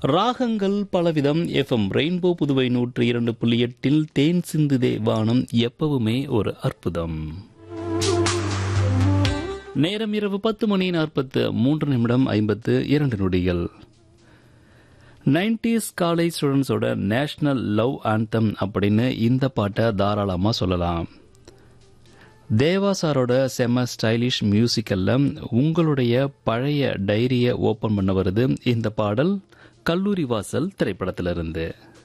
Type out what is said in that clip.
ராகங்கள் பலவிதம் FM rainbow Puduvai நூற்றி இரண்டு புள்ளி எட்டில் தேன் சிந்துதே வானம் எப்பவுமே ஒரு அற்புதம் நேரம் இரவு பத்து மணி நாற்பத்து மூன்று நிமிடம் ஐம்பத்து இரண்டு நொடிகள் நைன்டிஸ் காலேஜ் ஸ்டூடெண்ட்ஸோட நேஷனல் லவ் ஆந்தம் அப்படின்னு இந்த பாட்டை தாராளமாக சொல்லலாம் தேவா சாரோட செம்ம ஸ்டைலிஷ் மியூசிக்கல்ல உங்களுடைய பழைய டைரியை ஓபன் பண்ண வருது இந்த பாடல் கல்லூரி வாசல் திரைப்படத்திலிருந்து